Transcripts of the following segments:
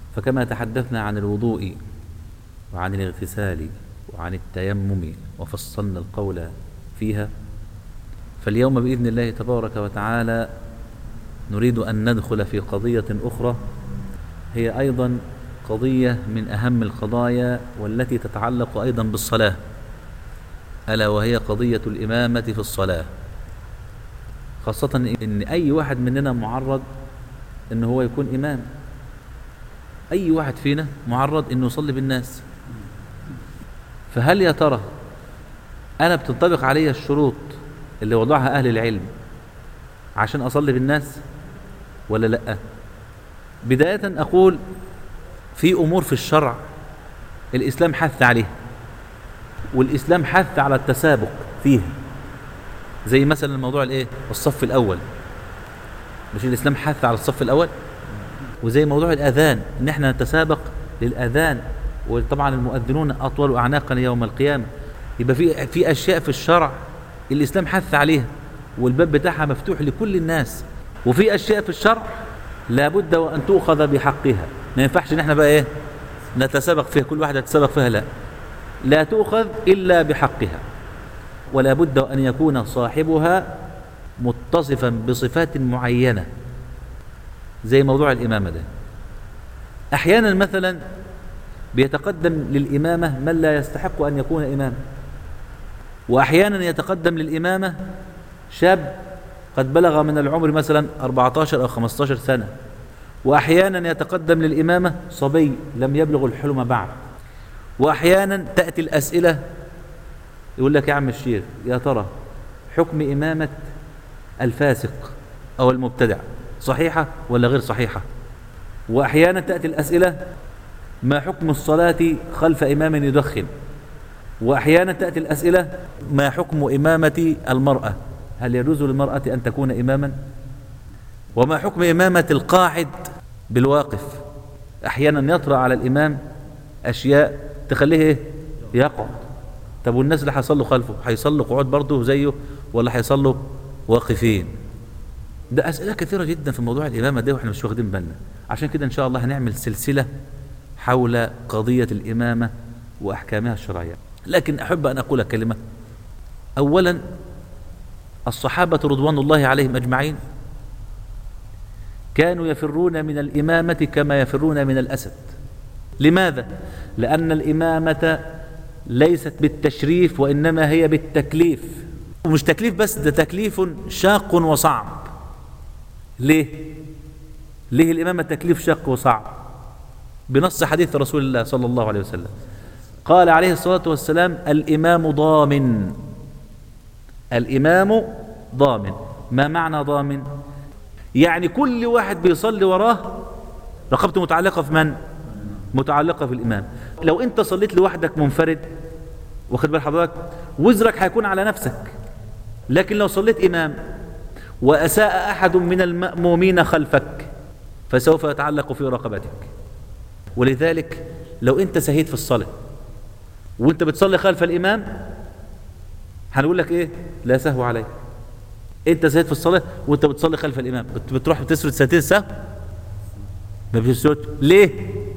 فكما تحدثنا عن الوضوء وعن الاغتسال وعن التيمم وفصلنا القول فيها فاليوم بإذن الله تبارك وتعالى نريد أن ندخل في قضية أخرى هي أيضا قضية من أهم القضايا والتي تتعلق أيضا بالصلاة ألا وهي قضية الإمامة في الصلاة خاصة إن أي واحد مننا معرض إن هو يكون إمام أي واحد فينا معرض إنه يصلي بالناس فهل يا ترى أنا بتنطبق علي الشروط اللي وضعها أهل العلم عشان أصلي بالناس ولا لأ بداية أقول في أمور في الشرع الإسلام حث عليها والإسلام حث على التسابق فيها زي مثلا الموضوع الايه الصف الأول مش الإسلام حث على الصف الأول وزي موضوع الأذان إن احنا نتسابق للأذان وطبعا المؤذنون أطول أعناقا يوم القيامة يبقى في في أشياء في الشرع الإسلام حث عليها والباب بتاعها مفتوح لكل الناس وفي أشياء في الشرع لابد وأن تؤخذ بحقها ما ينفعش إن احنا بقى إيه نتسابق فيها كل واحد يتسابق فيها لا لا تؤخذ إلا بحقها ولا بد أن يكون صاحبها متصفا بصفات معينة زي موضوع الإمامة ده أحيانا مثلا بيتقدم للإمامة من لا يستحق أن يكون إماما وأحيانا يتقدم للإمامة شاب قد بلغ من العمر مثلا 14 أو 15 سنة وأحيانا يتقدم للإمامة صبي لم يبلغ الحلم بعد وأحيانا تأتي الأسئلة يقول لك يا عم الشيخ يا ترى حكم إمامة الفاسق أو المبتدع صحيحة ولا غير صحيحة وأحيانا تأتي الأسئلة ما حكم الصلاة خلف إمام يدخن وأحيانا تأتي الأسئلة ما حكم إمامة المرأة هل يجوز للمرأة أن تكون إماما وما حكم إمامة القاعد بالواقف أحيانا يطرأ على الإمام أشياء تخليه إيه؟ يقعد طب والناس اللي هيصلوا خلفه هيصلوا قعود برضه زيه ولا هيصلوا واقفين ده أسئلة كثيرة جدا في موضوع الإمامة ده وإحنا مش واخدين بالنا عشان كده إن شاء الله هنعمل سلسلة حول قضية الإمامة وأحكامها الشرعية لكن أحب أن أقول كلمة أولا الصحابة رضوان الله عليهم أجمعين كانوا يفرون من الإمامة كما يفرون من الأسد لماذا؟ لأن الإمامة ليست بالتشريف وإنما هي بالتكليف ومش تكليف بس ده تكليف شاق وصعب ليه؟ ليه الإمامة تكليف شاق وصعب؟ بنص حديث رسول الله صلى الله عليه وسلم قال عليه الصلاة والسلام الإمام ضامن الإمام ضامن ما معنى ضامن يعني كل واحد بيصلي وراه رقبته متعلقة في من متعلقة في الإمام لو أنت صليت لوحدك منفرد واخد بال حضرتك وزرك هيكون على نفسك لكن لو صليت إمام وأساء أحد من المأمومين خلفك فسوف يتعلق في رقبتك ولذلك لو أنت سهيت في الصلاة وانت بتصلي خلف الإمام هنقول لك ايه لا سهو عليك انت سهيت في الصلاة وانت بتصلي خلف الإمام بت- بتروح بتسرد سنتين سهو ما بيسرد ليه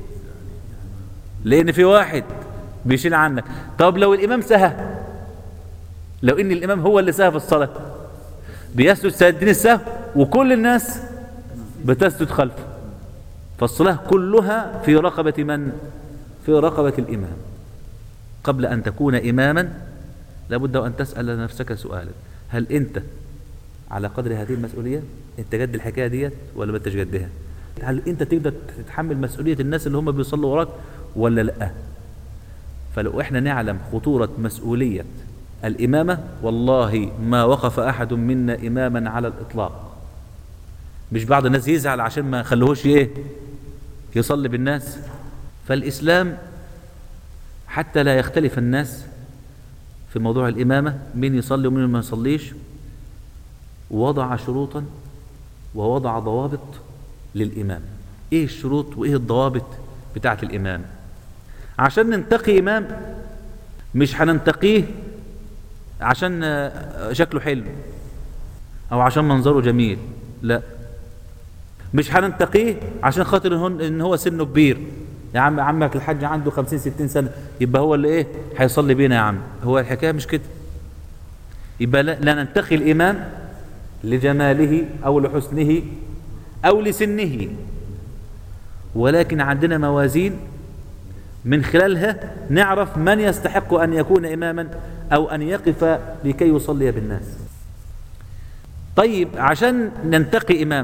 لأن في واحد بيشيل عنك طب لو الإمام سهى لو إن الإمام هو اللي سهى في الصلاة بيسجد سجدين السهو وكل الناس بتسجد خلفه فالصلاة كلها في رقبة من؟ في رقبة الإمام قبل أن تكون إماما لابد أن تسأل نفسك سؤالا هل أنت على قدر هذه المسؤولية أنت جد الحكاية ديت ولا ما انتش جدها هل أنت تقدر تتحمل مسؤولية الناس اللي هم بيصلوا وراك ولا لأ فلو احنا نعلم خطورة مسؤولية الإمامة والله ما وقف أحد منا إماما على الإطلاق مش بعض الناس يزعل عشان ما خلوهوش ايه يصلي بالناس فالإسلام حتى لا يختلف الناس في موضوع الإمامة مين يصلي ومين ما يصليش وضع شروطا ووضع ضوابط للإمام إيه الشروط وإيه الضوابط بتاعة الإمام عشان ننتقي إمام مش هننتقيه عشان آه، شكله حلو أو عشان منظره جميل لا مش هننتقيه عشان خاطر هن ان هو سنه كبير يا عم عمك الحاج عنده 50 60 سنه يبقى هو اللي ايه هيصلي بينا يا عم هو الحكايه مش كده يبقى لا, لا ننتقي الامام لجماله او لحسنه او لسنه ولكن عندنا موازين من خلالها نعرف من يستحق ان يكون اماما او ان يقف لكي يصلي بالناس طيب عشان ننتقي امام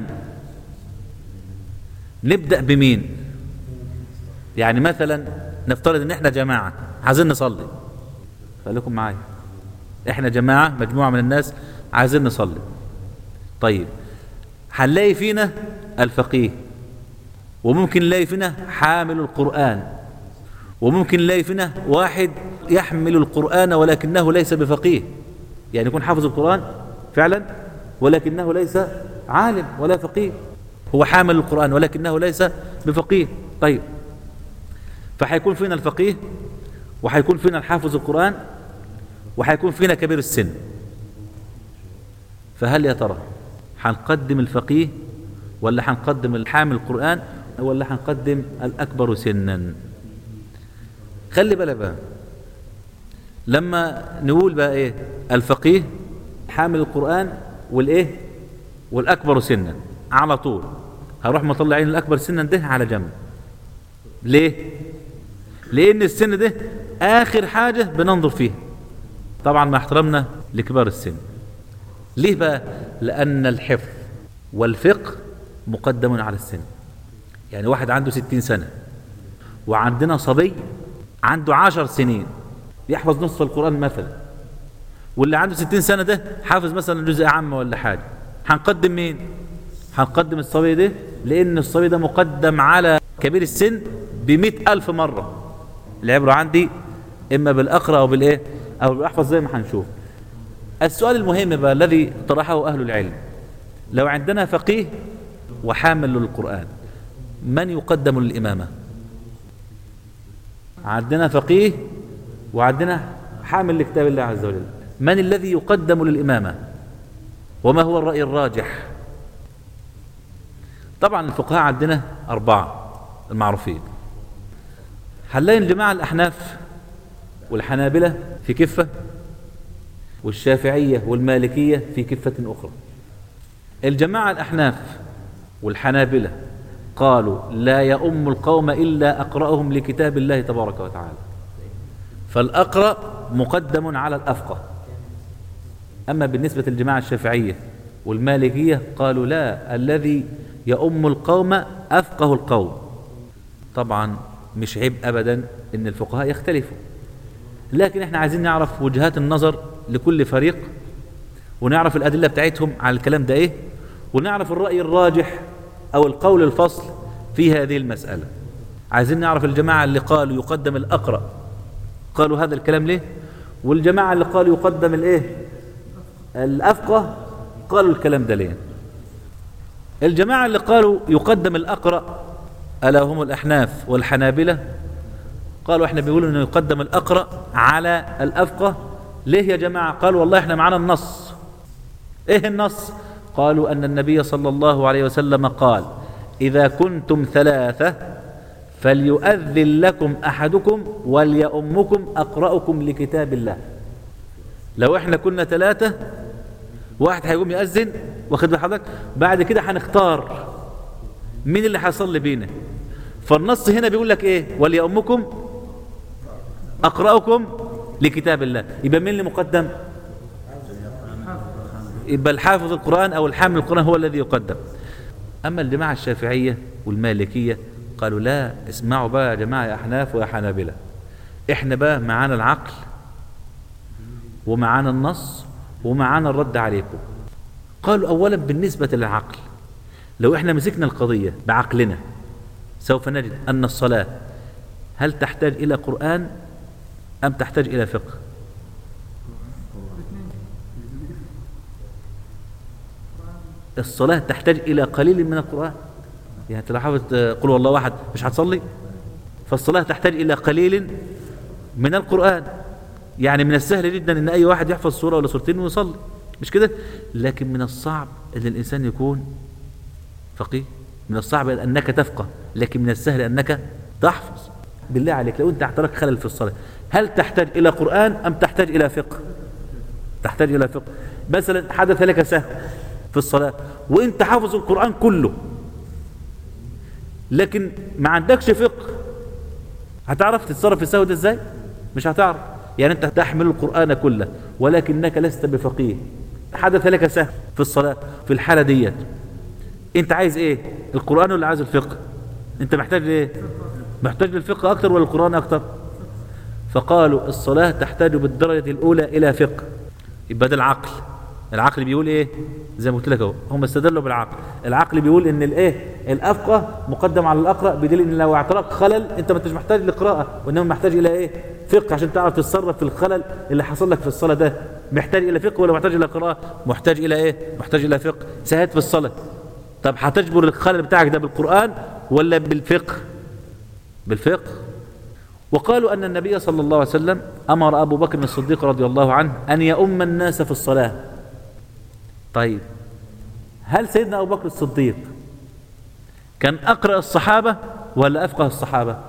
نبدا بمين يعني مثلا نفترض ان احنا جماعه عايزين نصلي خليكم معايا احنا جماعه مجموعه من الناس عايزين نصلي طيب هنلاقي فينا الفقيه وممكن نلاقي فينا حامل القرآن وممكن نلاقي فينا واحد يحمل القرآن ولكنه ليس بفقيه يعني يكون حافظ القرآن فعلا ولكنه ليس عالم ولا فقيه هو حامل القرآن ولكنه ليس بفقيه طيب فحيكون فينا الفقيه وحيكون فينا الحافظ القرآن وحيكون فينا كبير السن فهل يا ترى هنقدم الفقيه ولا هنقدم الحامل القرآن ولا هنقدم الأكبر سنا خلي بالك بقى لما نقول بقى ايه الفقيه حامل القرآن والايه والأكبر سنا على طول هروح مطلعين الأكبر سنا ده على جنب ليه لأن السن ده آخر حاجة بننظر فيها طبعا مع احترامنا لكبار السن ليه بقى لأن الحفظ والفقه مقدم على السن يعني واحد عنده ستين سنة وعندنا صبي عنده عشر سنين يحفظ نصف القرآن مثلا واللي عنده ستين سنة ده حافظ مثلا جزء عامة ولا حاجة هنقدم مين هنقدم الصبي ده لأن الصبي ده مقدم على كبير السن بمئة ألف مرة العبرة عندي إما بالأقرأ أو بالإيه أو بالأحفظ زي ما هنشوف السؤال المهم بقى الذي طرحه أهل العلم لو عندنا فقيه وحامل للقرآن من يقدم للإمامة عندنا فقيه وعندنا حامل لكتاب الله عز وجل من الذي يقدم للإمامة وما هو الرأي الراجح طبعا الفقهاء عندنا أربعة المعروفين هنلاقي الجماعة الأحناف والحنابلة في كفة والشافعية والمالكية في كفة أخرى الجماعة الأحناف والحنابلة قالوا لا يؤم القوم إلا أقرأهم لكتاب الله تبارك وتعالى فالأقرأ مقدم على الأفقه أما بالنسبة للجماعة الشافعية والمالكية قالوا لا الذي يؤم القوم أفقه القوم طبعا مش عيب أبدا أن الفقهاء يختلفوا لكن احنا عايزين نعرف وجهات النظر لكل فريق ونعرف الأدلة بتاعتهم على الكلام ده إيه ونعرف الرأي الراجح أو القول الفصل في هذه المسألة عايزين نعرف الجماعة اللي قالوا يقدم الأقرأ قالوا هذا الكلام ليه والجماعة اللي قالوا يقدم الإيه الأفقه قالوا الكلام ده ليه الجماعة اللي قالوا يقدم الأقرأ ألا هم الأحناف والحنابلة قالوا احنا بيقولوا انه يقدم الأقرأ على الأفقه ليه يا جماعة قالوا والله احنا معنا النص ايه النص قالوا أن النبي صلى الله عليه وسلم قال إذا كنتم ثلاثة فليؤذن لكم أحدكم وليؤمكم أقرأكم لكتاب الله لو احنا كنا ثلاثة واحد هيقوم يأذن واخد بحضرتك بعد كده هنختار مين اللي هيصلي بينا فالنص هنا بيقول لك ايه وليؤمكم أقرأكم لكتاب الله يبقى مين اللي مقدم يبقى الحافظ القرآن أو الحامل القرآن هو الذي يقدم أما الجماعة الشافعية والمالكية قالوا لا اسمعوا بقى يا جماعة يا أحناف ويا حنابلة احنا بقى معانا العقل ومعانا النص ومعانا الرد عليكم قالوا أولا بالنسبة للعقل لو احنا مسكنا القضية بعقلنا سوف نجد أن الصلاة هل تحتاج إلى قرآن أم تحتاج إلى فقه الصلاة تحتاج إلى قليل من القرآن يعني أنت لو حافظ قل والله واحد مش هتصلي فالصلاة تحتاج إلى قليل من القرآن يعني من السهل جدا ان اي واحد يحفظ سورة ولا سورتين ويصلي مش كده لكن من الصعب ان الانسان يكون فقيه من الصعب أنك تفقه لكن من السهل أنك تحفظ بالله عليك لو أنت اعترك خلل في الصلاة هل تحتاج إلى قرآن أم تحتاج إلى فقه تحتاج إلى فقه مثلا حدث لك سهل في الصلاة وانت حافظ القرآن كله لكن ما عندكش فقه هتعرف تتصرف في السهو ده ازاي مش هتعرف يعني انت تحمل القرآن كله ولكنك لست بفقيه حدث لك سهل في الصلاة في الحالة ديت انت عايز ايه القرآن ولا عايز الفقه انت محتاج ايه محتاج للفقه اكتر ولا القرآن اكتر فقالوا الصلاة تحتاج بالدرجة الاولى الى فقه يبقى ده العقل العقل بيقول ايه زي ما قلت لك اهو هم استدلوا بالعقل العقل بيقول ان الايه الافقه مقدم على الاقرا بدليل ان لو اعترك خلل انت ما انتش محتاج لقراءه وانما محتاج الى ايه فقه عشان تعرف تتصرف في الخلل اللي حصل لك في الصلاه ده محتاج الى فقه ولا محتاج الى قراءه محتاج الى ايه محتاج الى فقه سهت في الصلاه طب هتجبر الخلل بتاعك ده بالقران ولا بالفقه بالفقه وقالوا أن النبي صلى الله عليه وسلم أمر أبو بكر الصديق رضي الله عنه أن يؤم الناس في الصلاة طيب هل سيدنا أبو بكر الصديق كان أقرأ الصحابة ولا أفقه الصحابة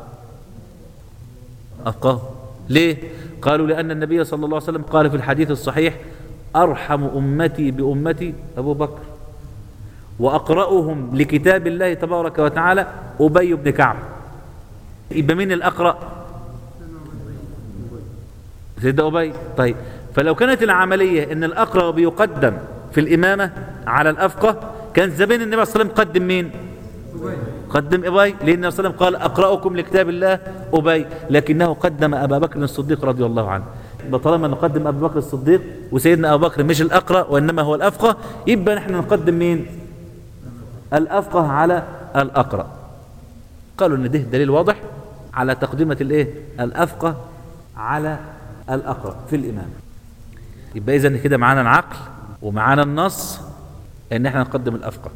أفقه ليه قالوا لأن النبي صلى الله عليه وسلم قال في الحديث الصحيح أرحم أمتي بأمتي أبو بكر وأقرأهم لكتاب الله تبارك وتعالى أبي بن كعب يبقى مين الأقرأ سيدنا أبي طيب فلو كانت العملية ان الأقرأ بيقدم في الإمامة على الأفقه كان زمان النبي صلى الله عليه وسلم قدم مين قدم أبي لأن النبي صلى الله عليه وسلم قال أقرأكم لكتاب الله أبي لكنه قدم أبا بكر الصديق رضي الله عنه طالما نقدم أبو بكر الصديق وسيدنا أبو بكر مش الأقرأ وإنما هو الأفقه يبقى نحن نقدم مين الأفقه على الأقرأ قالوا ان ده دليل واضح على تقدمة الايه الافقه على الاقرأ في الامام يبقى اذا كده معانا العقل ومعانا النص ان احنا نقدم الافقه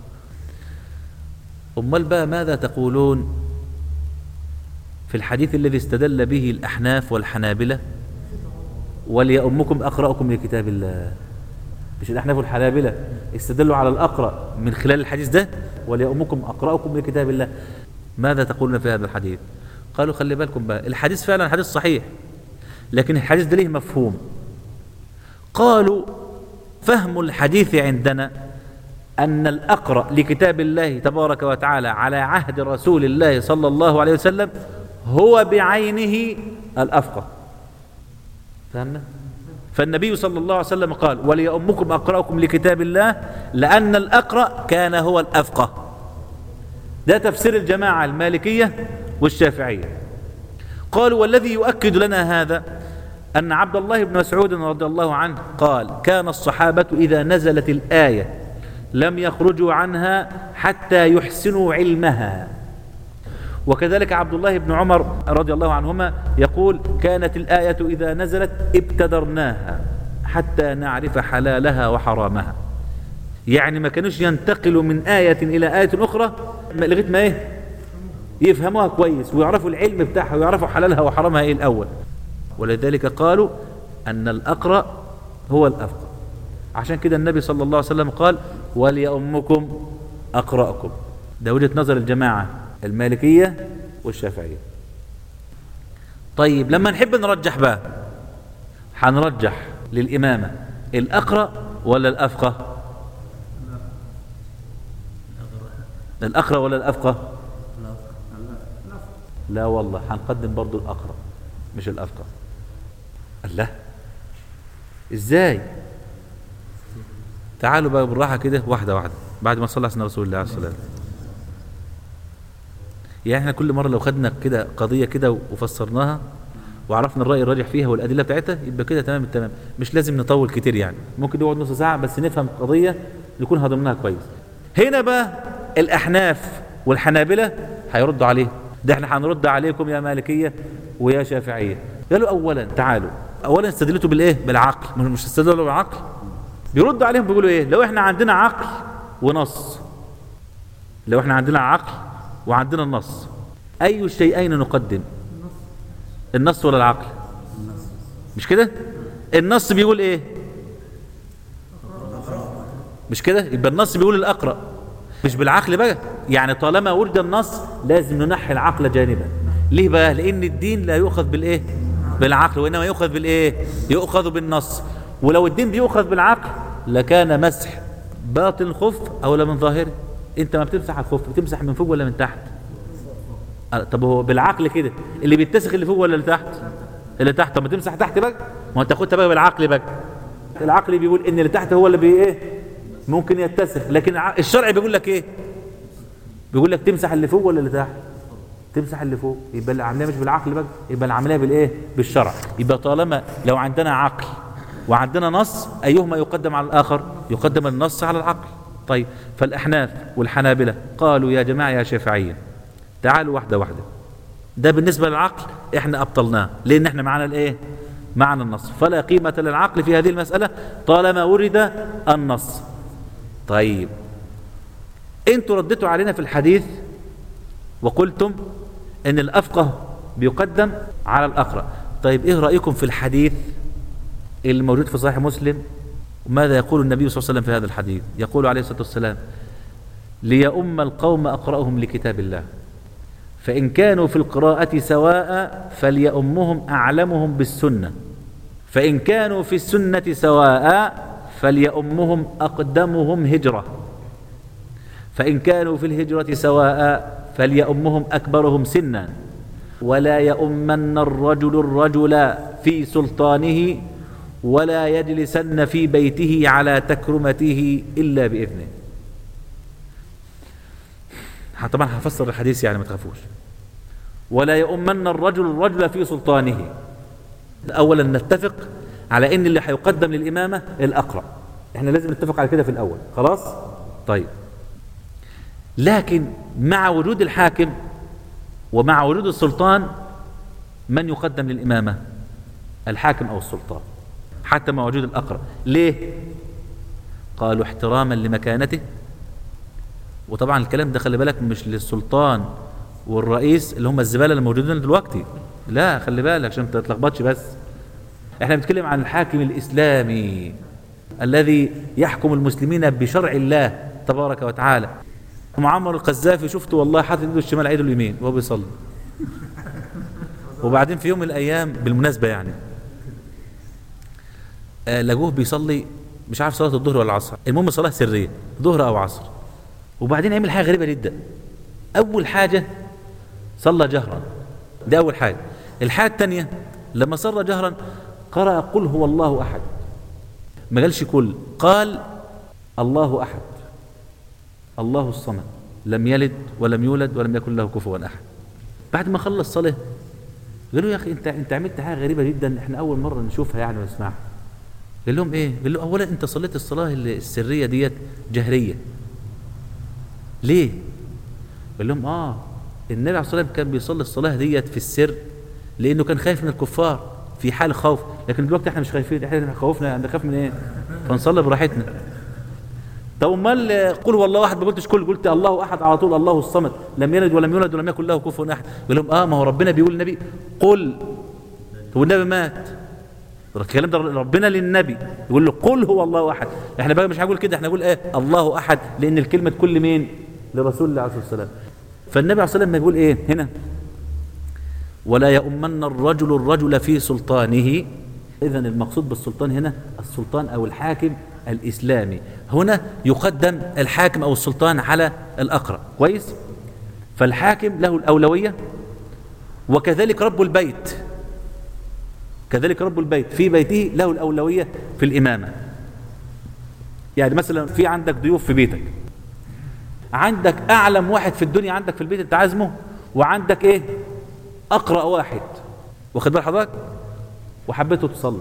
امال بقى ماذا تقولون في الحديث الذي استدل به الاحناف والحنابلة وليأمكم اقرأكم لكتاب الله مش الاحناف والحنابلة استدلوا على الاقرأ من خلال الحديث ده وليأمكم اقرأكم لكتاب الله ماذا تقولون في هذا الحديث قالوا خلي بالكم بقى الحديث فعلا حديث صحيح لكن الحديث ده ليه مفهوم قالوا فهم الحديث عندنا أن الأقرأ لكتاب الله تبارك وتعالى على عهد رسول الله صلى الله عليه وسلم هو بعينه الأفقه فهمنا؟ فالنبي صلى الله عليه وسلم قال وليأمكم أقرأكم لكتاب الله لأن الأقرأ كان هو الأفقه ده تفسير الجماعة المالكية والشافعية قالوا والذي يؤكد لنا هذا أن عبد الله بن مسعود رضي الله عنه قال كان الصحابة إذا نزلت الآية لم يخرجوا عنها حتى يحسنوا علمها وكذلك عبد الله بن عمر رضي الله عنهما يقول كانت الآية إذا نزلت ابتدرناها حتى نعرف حلالها وحرامها يعني ما كانوش ينتقلوا من آية إلى آية أخرى لغاية ما إيه يفهموها كويس ويعرفوا العلم بتاعها ويعرفوا حلالها وحرامها إيه الأول ولذلك قالوا أن الأقرأ هو الأفقر عشان كده النبي صلى الله عليه وسلم قال وليأمكم أقرأكم ده وجهة نظر الجماعة المالكية والشافعية طيب لما نحب نرجح بقى هنرجح للإمامة الأقرأ ولا الأفقه الأقرأ ولا الأفقه لا والله هنقدم برضو الأقرأ مش الأفقه الله ازاي تعالوا بقى بالراحة كده واحدة واحدة بعد ما صلى على رسول الله عليه الصلاة يعني احنا كل مرة لو خدنا كده قضية كده وفسرناها وعرفنا الرأي الراجح فيها والأدلة بتاعتها يبقى كده تمام التمام مش لازم نطول كتير يعني ممكن نقعد نص ساعة بس نفهم قضية نكون هضمناها كويس هنا بقى الأحناف والحنابلة هيردوا عليه ده احنا هنرد عليكم يا مالكية ويا شافعية قالوا أولا تعالوا أولا استدلتوا بالإيه بالعقل مش استدلوا بالعقل بيردوا عليهم بيقولوا إيه لو احنا عندنا عقل ونص لو احنا عندنا عقل وعندنا النص أي الشيئين نقدم النص ولا العقل مش كده النص بيقول ايه مش كده يبقى النص بيقول الأقرأ مش بالعقل بقى يعني طالما ورد النص لازم ننحي العقل جانبا ليه بقى لان الدين لا يؤخذ بالايه بالعقل وانما يؤخذ بالايه يؤخذ بالنص ولو الدين بيؤخذ بالعقل لكان مسح باطن الخف او من ظاهره انت ما بتمسح الخف بتمسح من فوق ولا من تحت أه، طب هو بالعقل كده اللي بيتسخ اللي فوق ولا اللي تحت اللي تحت طب ما تمسح تحت بقى ما انت خدتها بقى بالعقل بقى العقل بيقول ان اللي تحت هو اللي بي ايه ممكن يتسخ لكن الشرع بيقول لك ايه بيقول لك تمسح اللي فوق ولا اللي تحت تمسح اللي فوق يبقى العمليه مش بالعقل بقى يبقى العمليه بالايه بالشرع يبقى طالما لو عندنا عقل وعندنا نص ايهما يقدم على الاخر يقدم النص على العقل طيب فالاحناف والحنابلة قالوا يا جماعه يا شافعيه تعالوا واحده واحده ده بالنسبه للعقل احنا ابطلناه لان احنا معنا الايه معنا النص فلا قيمه للعقل في هذه المساله طالما ورد النص طيب انتوا رديتوا علينا في الحديث وقلتم ان الافقه بيقدم على الاقرا طيب ايه رايكم في الحديث الموجود في صحيح مسلم وماذا يقول النبي صلى الله عليه وسلم في هذا الحديث يقول عليه الصلاه والسلام ليؤم القوم اقراهم لكتاب الله فان كانوا في القراءه سواء فليؤمهم اعلمهم بالسنه فان كانوا في السنه سواء فليؤمهم اقدمهم هجره فان كانوا في الهجره سواء فليؤمهم أكبرهم سنا ولا يؤمن الرجل الرجل في سلطانه ولا يجلسن في بيته على تكرمته إلا بإذنه طبعا هفسر الحديث يعني ما تخافوش ولا يؤمن الرجل الرجل في سلطانه أولا نتفق على ان اللي هيقدم للإمامة الأقرأ احنا لازم نتفق على كده في الأول خلاص طيب لكن مع وجود الحاكم ومع وجود السلطان من يقدم للإمامة الحاكم أو السلطان حتى مع وجود الأقرب ليه قالوا احتراما لمكانته وطبعا الكلام ده خلي بالك مش للسلطان والرئيس اللي هم الزبالة اللي موجودين دلوقتي لا خلي بالك عشان ما تتلخبطش بس احنا بنتكلم عن الحاكم الإسلامي الذي يحكم المسلمين بشرع الله تبارك وتعالى معمر القذافي شفته والله حاطط ايده الشمال ايده اليمين وهو بيصلي وبعدين في يوم من الايام بالمناسبه يعني آه لقوه بيصلي مش عارف صلاه الظهر ولا العصر المهم صلاه سريه ظهر او عصر وبعدين عمل حاجه غريبه جدا اول حاجه صلى جهرا ده اول حاجه الحاجه الثانيه لما صلى جهرا قرأ قل هو الله احد ما قالش كل قال الله احد الله الصمد لم يلد ولم يولد ولم يكن له كفوا احد بعد ما خلص صلاه قالوا يا اخي انت انت عملت حاجه غريبه جدا احنا اول مره نشوفها يعني ونسمعها قال لهم ايه قال له اولا انت صليت الصلاه السريه ديت جهريه ليه قال لهم اه النبي عليه الصلاه والسلام كان بيصلي الصلاه ديت في السر لانه كان خايف من الكفار في حال خوف لكن دلوقتي احنا مش خايفين احنا خوفنا نخاف من ايه فنصلي براحتنا طب امال قل هو الله احد ما قلتش كل قلت الله احد على طول الله الصمد لم يلد ولم يولد ولم يكن له كفوا احد يقول لهم اه ما هو ربنا بيقول النبي قل هو النبي مات الكلام ده ربنا للنبي يقول له قل هو الله احد احنا بقى مش هنقول كده احنا نقول ايه الله احد لان الكلمه كل مين لرسول الله عليه الصلاه والسلام فالنبي عليه الصلاه والسلام يقول ايه هنا ولا يؤمن الرجل الرجل في سلطانه اذا المقصود بالسلطان هنا السلطان او الحاكم الإسلامي هنا يقدم الحاكم أو السلطان على الأقرأ كويس فالحاكم له الأولوية وكذلك رب البيت كذلك رب البيت في بيته له الأولوية في الإمامة يعني مثلا في عندك ضيوف في بيتك عندك أعلم واحد في الدنيا عندك في البيت أنت عازمه وعندك إيه أقرأ واحد واخد بال حضرتك وحبيته تصلي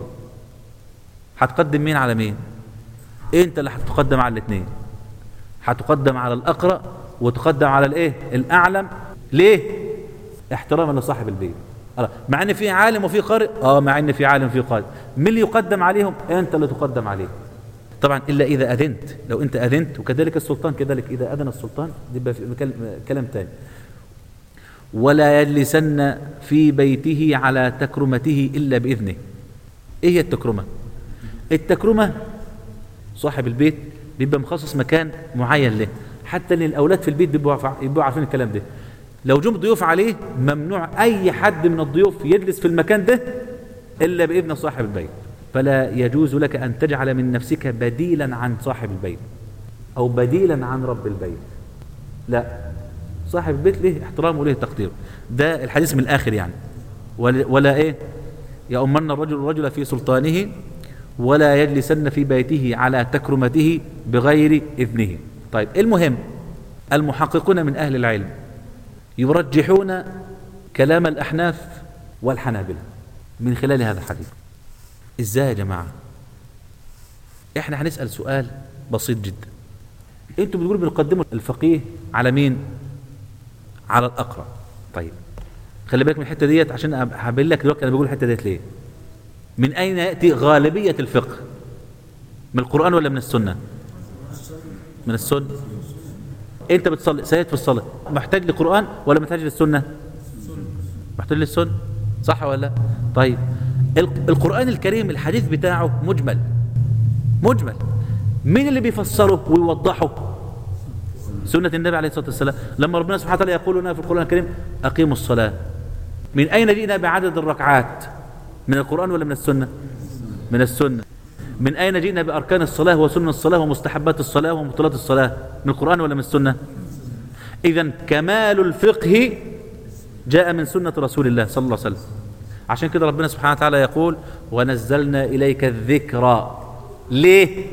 هتقدم مين على مين انت اللي هتقدم على الاثنين هتقدم على الاقرا وتقدم على الايه الاعلم ليه احتراما لصاحب البيت مع ان في عالم وفي قارئ اه مع ان في عالم وفي قارئ مين اللي يقدم عليهم انت اللي تقدم عليه طبعا الا اذا اذنت لو انت اذنت وكذلك السلطان كذلك اذا اذن السلطان يبقى في كلام ثاني ولا يجلسن في بيته على تكرمته الا باذنه ايه هي التكرمه التكرمه صاحب البيت بيبقى مخصص مكان معين له حتى ان الاولاد في البيت بيبقوا عارف- بيبقوا عارفين الكلام ده لو جم ضيوف عليه ممنوع اي حد من الضيوف يجلس في المكان ده الا باذن صاحب البيت فلا يجوز لك ان تجعل من نفسك بديلا عن صاحب البيت او بديلا عن رب البيت لا صاحب البيت له احترامه وله تقديره ده الحديث من الاخر يعني ولا, ولا ايه يؤمن الرجل الرجل في سلطانه ولا يجلسن في بيته على تكرمته بغير اذنه طيب المهم المحققون من اهل العلم يرجحون كلام الاحناف والحنابلة من خلال هذا الحديث ازاي يا جماعه احنا هنسال سؤال بسيط جدا انتوا بتقولوا بنقدموا الفقيه على مين على الاقرا طيب خلي بالك من الحته ديت عشان أب- هبين لك دلوقتي انا بقول الحته ديت ليه من اين ياتي غالبيه الفقه من القران ولا من السنه من السنه انت بتصلي سيد في الصلاه محتاج لقران ولا محتاج للسنه محتاج للسنه صح ولا لا طيب ال- القران الكريم الحديث بتاعه مجمل مجمل مين اللي بيفسره ويوضحه سنة النبي عليه الصلاة والسلام لما ربنا سبحانه وتعالى يقول لنا في القرآن الكريم أقيموا الصلاة من أين جئنا بعدد الركعات من القرآن ولا من السنة من السنة من أين جئنا بأركان الصلاة وسنن الصلاة ومستحبات الصلاة ومبطلات الصلاة من القرآن ولا من السنة إذا كمال الفقه جاء من سنة رسول الله صلى الله عليه وسلم عشان كده ربنا سبحانه وتعالى يقول ونزلنا إليك الذكر ليه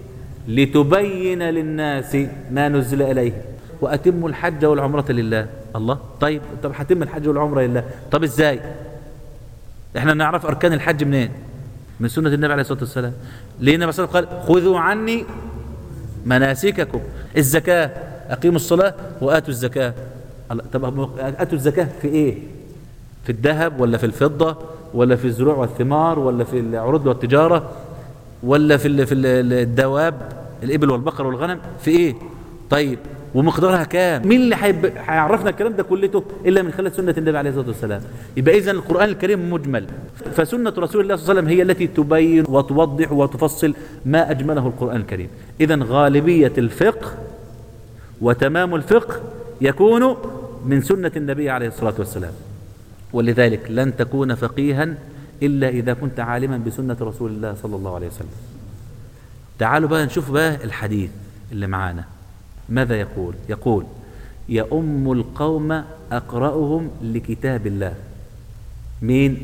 لتبين للناس ما نزل إليه وأتموا الحج والعمرة لله الله طيب طب هتم الحج والعمرة لله طب إزاي احنا نعرف أركان الحج منين من سنة النبي عليه الصلاة والسلام لأن مثلا قال خذوا عني مناسككم الزكاة أقيموا الصلاة وآتوا الزكاة الله، طب آتوا الزكاة في إيه في الذهب ولا في الفضة ولا في الزروع والثمار ولا في العروض والتجارة ولا في ال- في ال- الدواب الإبل والبقر والغنم في إيه طيب ومقدارها كام مين اللي هيب- هيعرفنا الكلام ده كلته إلا من خلال سنة النبي عليه الصلاة والسلام يبقى إذن القرآن الكريم مجمل فسنة رسول الله صلى الله عليه وسلم هي التي تبين وتوضح وتفصل ما أجمله القرآن الكريم إذن غالبية الفقه وتمام الفقه يكون من سنة النبي عليه الصلاة والسلام ولذلك لن تكون فقيها إلا إذا كنت عالما بسنة رسول الله صلى الله عليه وسلم تعالوا بقى نشوف بقى الحديث اللي معانا ماذا يقول يقول يؤم القوم أقرأهم لكتاب الله مين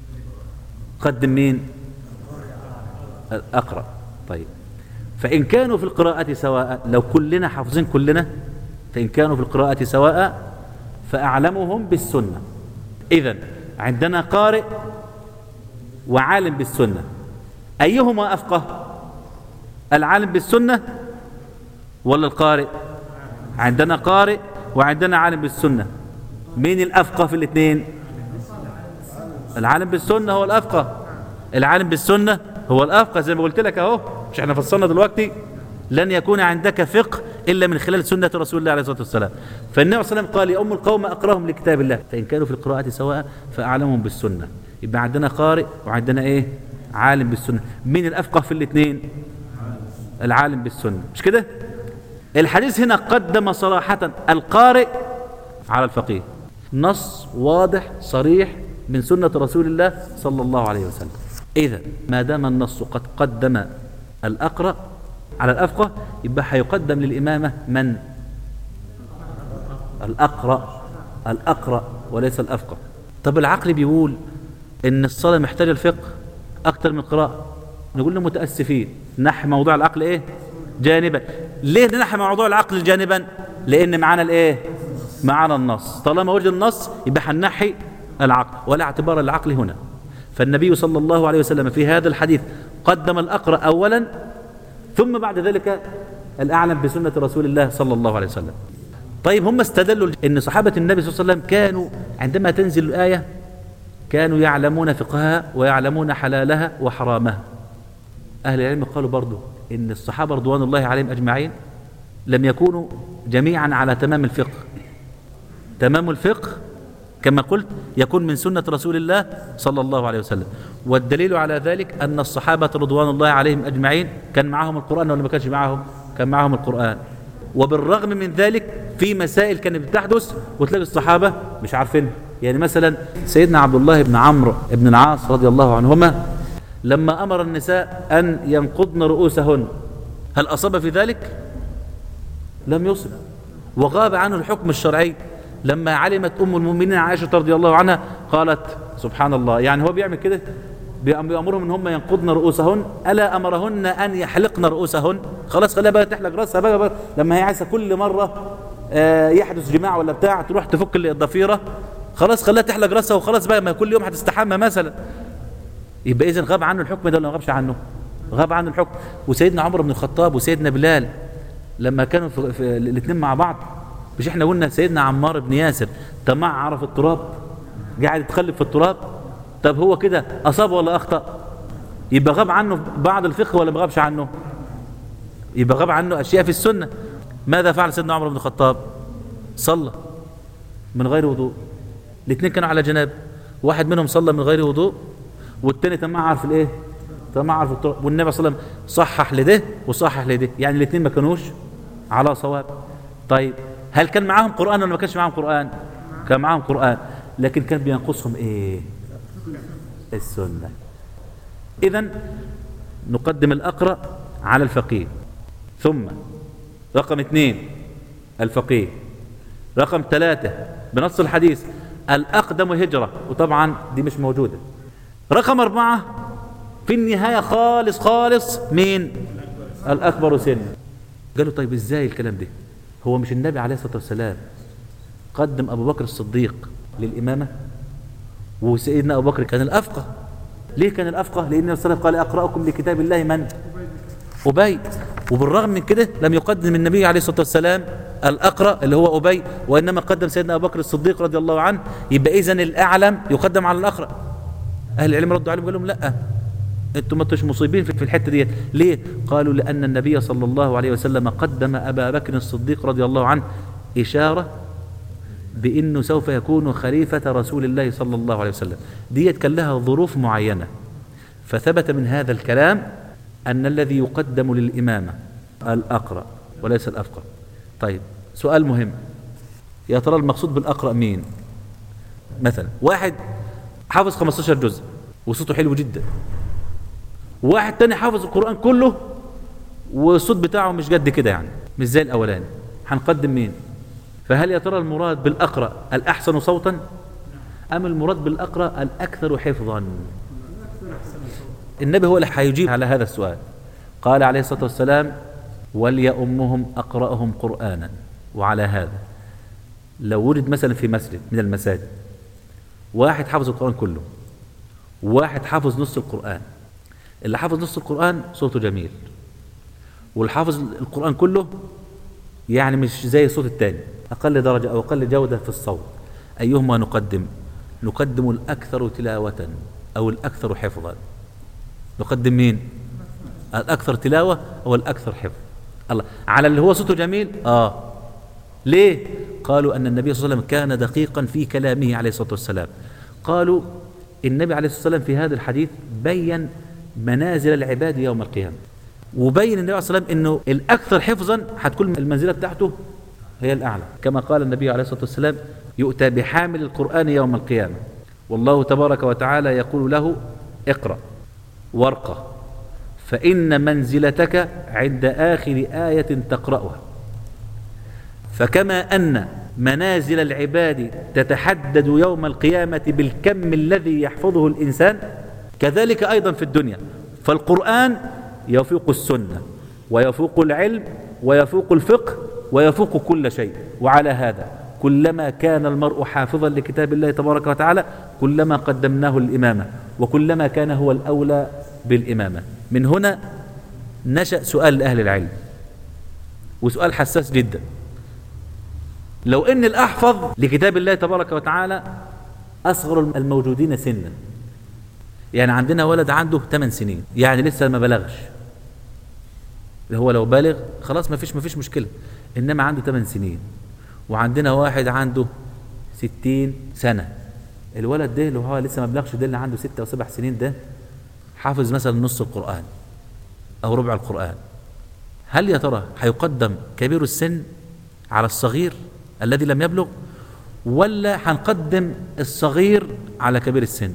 قدم مين الأقرأ طيب فإن كانوا في القراءة سواء لو كلنا حافظين كلنا فإن كانوا في القراءة سواء فأعلمهم بالسنة إذا عندنا قارئ وعالم بالسنة أيهما أفقه العالم بالسنة ولا القارئ عندنا قارئ وعندنا عالم بالسنة مين الأفقه في الاثنين العالم بالسنة هو الأفقه العالم بالسنة هو الأفقه زي ما قلت لك أهو مش احنا فصلنا دلوقتي لن يكون عندك فقه إلا من خلال سنة رسول الله عليه الصلاة والسلام فالنبي صلى الله عليه وسلم قال يا أم القوم أقرأهم لكتاب الله فإن كانوا في القراءة سواء فأعلمهم بالسنة يبقى عندنا قارئ وعندنا إيه عالم بالسنة مين الأفقه في الاثنين العالم بالسنة مش كده الحديث هنا قدم صراحة القارئ على الفقيه نص واضح صريح من سنة رسول الله صلى الله عليه وسلم إذا ما دام النص قد قدم الأقرأ على الأفقه يبقى هيقدم للإمامة من الأقرأ الأقرأ وليس الأفقه طب العقل بيقول إن الصلاة محتاجة الفقه أكتر من القراءة نقول له متأسفين نحي موضوع العقل إيه جانبا ليه نحي موضوع العقل جانبا لأن معانا الإيه معانا النص طالما وجد النص يبقى هنحي العقل ولا اعتبار العقل هنا فالنبي صلى الله عليه وسلم في هذا الحديث قدم الأقرأ أولا ثم بعد ذلك الأعلم بسنة رسول الله صلى الله عليه وسلم طيب هم استدلوا ان صحابة النبي صلى الله عليه وسلم كانوا عندما تنزل الآية كانوا يعلمون فقهها ويعلمون حلالها وحرامها أهل العلم قالوا برضو إن الصحابة رضوان الله عليهم أجمعين لم يكونوا جميعا على تمام الفقه تمام الفقه كما قلت يكون من سنة رسول الله صلى الله عليه وسلم والدليل على ذلك أن الصحابة رضوان الله عليهم أجمعين كان معهم القرآن ولا ما كانش معهم كان معهم القرآن وبالرغم من ذلك في مسائل كانت بتحدث وتلاقي الصحابة مش عارفين يعني مثلا سيدنا عبد الله بن عمرو بن العاص رضي الله عنهما لما أمر النساء أن ينقضن رؤوسهن هل أصاب في ذلك؟ لم يصب وغاب عنه الحكم الشرعي لما علمت أم المؤمنين عائشة رضي الله عنها قالت سبحان الله يعني هو بيعمل كده بيأمرهم ان هم ينقضن رؤوسهن الا امرهن ان يحلقن رؤوسهن خلاص خليها بقى تحلق راسها بقى, بقى لما هي عايزه كل مره آه يحدث جماع ولا بتاع تروح تفك الضفيره خلاص خليها تحلق راسها وخلاص بقى ما كل يوم هتستحمى مثلا يبقى اذا غاب عنه الحكم ده ولا ما غابش عنه غاب عنه الحكم وسيدنا عمر بن الخطاب وسيدنا بلال لما كانوا في, في الاثنين مع بعض مش احنا قلنا سيدنا عمار بن ياسر تمعر في التراب قاعد يتخلف في التراب طب هو كده اصاب ولا اخطا يبقى غاب عنه بعض الفقه ولا ما غابش عنه يبقى غاب عنه اشياء في السنه ماذا فعل سيدنا عمر بن الخطاب صلى من غير وضوء الاثنين كانوا على جناب واحد منهم صلى من غير وضوء والتاني تمعر في الايه تمعر في التراب والنبي صلى الله عليه وسلم صحح لده وصحح لده يعني الاثنين ما كانوش على صواب طيب هل كان معاهم قرآن ولا ما كانش معاهم قرآن كان معاهم قرآن لكن كان بينقصهم ايه السنة اذا نقدم الأقرأ على الفقيه ثم رقم اثنين الفقيه رقم ثلاثة بنص الحديث الأقدم هجرة وطبعا دي مش موجودة رقم أربعة في النهاية خالص خالص مين الأكبر سن قالوا طيب ازاي الكلام ده هو مش النبي عليه الصلاة والسلام قدم أبو بكر الصديق للإمامة وسيدنا أبو بكر كان الأفقه ليه كان الأفقه لأن النبي صلى الله عليه وسلم قال أقرأكم لكتاب الله من أبي وبالرغم من كده لم يقدم النبي عليه الصلاة والسلام الأقرأ اللي هو أبي وإنما قدم سيدنا أبو بكر الصديق رضي الله عنه يبقى إذن الأعلم يقدم على الأقرأ أهل العلم ردوا عليهم قالوا لهم لا انتم ما انتوش مصيبين في الحته ديت ليه قالوا لان النبي صلى الله عليه وسلم قدم ابا بكر الصديق رضي الله عنه اشاره بانه سوف يكون خليفه رسول الله صلى الله عليه وسلم ديت كان لها ظروف معينه فثبت من هذا الكلام ان الذي يقدم للامامه الاقرا وليس الافقه طيب سؤال مهم يا ترى المقصود بالاقرا مين مثلا واحد حافظ 15 جزء وصوته حلو جدا واحد تاني حافظ القرآن كله والصوت بتاعه مش قد كده يعني مش زي الأولاني هنقدم مين فهل يا ترى المراد بالأقرأ الأحسن صوتا أم المراد بالأقرأ الأكثر حفظا النبي هو اللي هيجيب على هذا السؤال قال عليه الصلاة والسلام وليأمهم أقرأهم قرآنا وعلى هذا لو ولد مثلا في مسجد من المساجد واحد حافظ القرآن كله واحد حافظ نص القرآن اللي حافظ نص القرآن صوته جميل واللي حافظ القرآن كله يعني مش زي الصوت التاني أقل درجة أو أقل جودة في الصوت أيهما نقدم نقدم الأكثر تلاوة أو الأكثر حفظا نقدم مين الأكثر تلاوة أو الأكثر حفظ الله على اللي هو صوته جميل آه ليه قالوا أن النبي صلى الله عليه وسلم كان دقيقا في كلامه عليه الصلاة والسلام قالوا النبي عليه الصلاة والسلام في هذا الحديث بين منازل العباد يوم القيامة وبين النبي عليه الصلاة والسلام أنه الأكثر حفظا هتكون المنزلة بتاعته هي الأعلى كما قال النبي عليه الصلاة والسلام يؤتى بحامل القرآن يوم القيامة والله تبارك وتعالى يقول له اقرأ وارقى فإن منزلتك عند آخر آية تقرأها فكما أن منازل العباد تتحدد يوم القيامة بالكم الذي يحفظه الإنسان كذلك أيضا في الدنيا فالقرآن يفوق السنة ويفوق العلم ويفوق الفقه ويفوق كل شيء وعلى هذا كلما كان المرء حافظا لكتاب الله تبارك وتعالى كلما قدمناه الإمامة وكلما كان هو الأولى بالإمامة من هنا نشأ سؤال لأهل العلم وسؤال حساس جدا لو ان الاحفظ لكتاب الله تبارك وتعالى اصغر الموجودين سنا يعني عندنا ولد عنده 8 سنين يعني لسه ما بلغش هو لو بالغ خلاص ما فيش ما فيش مشكله انما عنده 8 سنين وعندنا واحد عنده 60 سنه الولد ده اللي هو لسه ما بلغش ده اللي عنده 6 او 7 سنين ده حافظ مثلا نص القران او ربع القران هل يا ترى هيقدم كبير السن على الصغير الذي لم يبلغ ولا هنقدم الصغير على كبير السن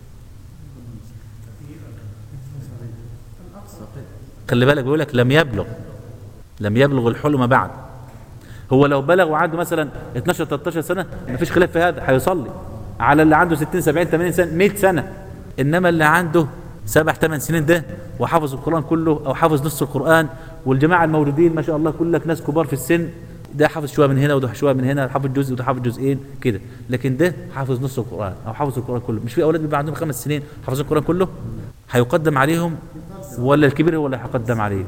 خلي بالك بيقول لك لم يبلغ لم يبلغ الحلم بعد هو لو بلغ وعنده مثلا 12 13 سنه مفيش خلاف في هذا هيصلي على اللي عنده 60 70 80 سنه 100 سنه انما اللي عنده سبع ثمان سنين ده وحافظ القران كله او حافظ نص القران والجماعه الموجودين ما شاء الله كلك ناس كبار في السن ده حافظ شويه من هنا وده شويه من هنا حافظ جزء وده حافظ جزئين كده لكن ده حافظ نص القران او حافظ القران كله مش في اولاد بيبقى عندهم خمس سنين حافظين القران كله هيقدم عليهم ولا الكبير هو اللي هيقدم عليه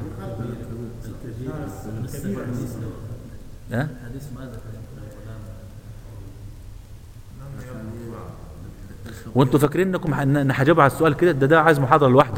ها وانتوا فاكرين انكم ح- ان هجاوب على السؤال كده ده ده عايز محاضره لوحده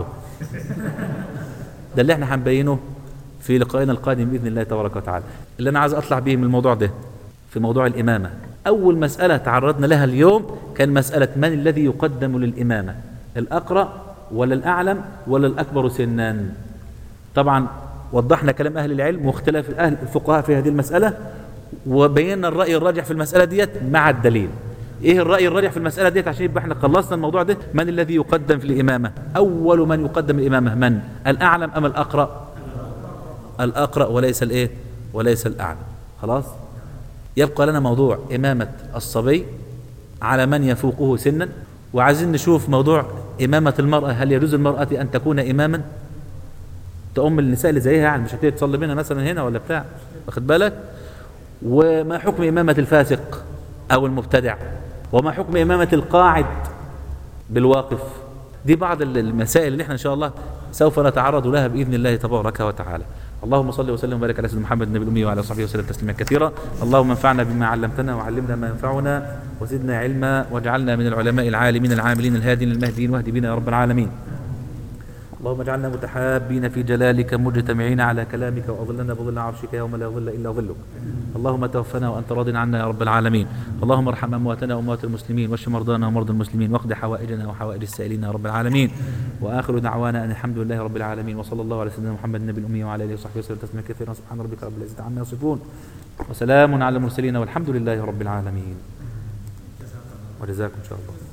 ده اللي احنا هنبينه في لقائنا القادم باذن الله تبارك وتعالى اللي انا عايز اطلع بيه من الموضوع ده في موضوع الامامه اول مساله تعرضنا لها اليوم كان مساله من الذي يقدم للامامه الاقرا ولا الاعلم ولا الاكبر سنا طبعا وضحنا كلام اهل العلم واختلاف اهل الفقهاء في هذه المساله وبينا الراي الراجح في المساله ديت مع الدليل ايه الراي الراجح في المساله ديت عشان يبقى احنا خلصنا الموضوع ده من الذي يقدم في الامامه اول من يقدم الامامه من الاعلم ام الاقرا الاقرا وليس الايه وليس الاعلم خلاص يبقى لنا موضوع امامه الصبي على من يفوقه سنا وعايزين نشوف موضوع امامه المراه هل يجوز المراه ان تكون اماما تؤم النساء اللي زيها يعني مش هتيجي تصلي بينا مثلا هنا ولا بتاع واخد بالك وما حكم إمامة الفاسق أو المبتدع وما حكم إمامة القاعد بالواقف دي بعض ال- المسائل اللي احنا إن شاء الله سوف نتعرض لها بإذن الله تبارك وتعالى اللهم صل وسلم وبارك على سيدنا محمد النبي الأمي وعلى صحبه وسلم تسليما كثيرا اللهم انفعنا بما علمتنا وعلمنا ما ينفعنا وزدنا علما واجعلنا من العلماء العالمين العاملين الهادين المهديين واهد بنا يا رب العالمين اللهم اجعلنا متحابين في جلالك مجتمعين على كلامك واظلنا بظل عرشك يوم لا ظل الا ظلك اللهم توفنا وانت راض عنا يا رب العالمين اللهم ارحم امواتنا واموات المسلمين واشف مرضانا ومرضى المسلمين واقض حوائجنا وحوائج السائلين يا رب العالمين واخر دعوانا ان الحمد لله رب العالمين وصلى الله على سيدنا محمد النبي الامي وعلى اله وصحبه وسلم تسليما كثيرا سبحان ربك رب العزه عما يصفون وسلام على المرسلين والحمد لله رب العالمين وجزاكم ان شاء الله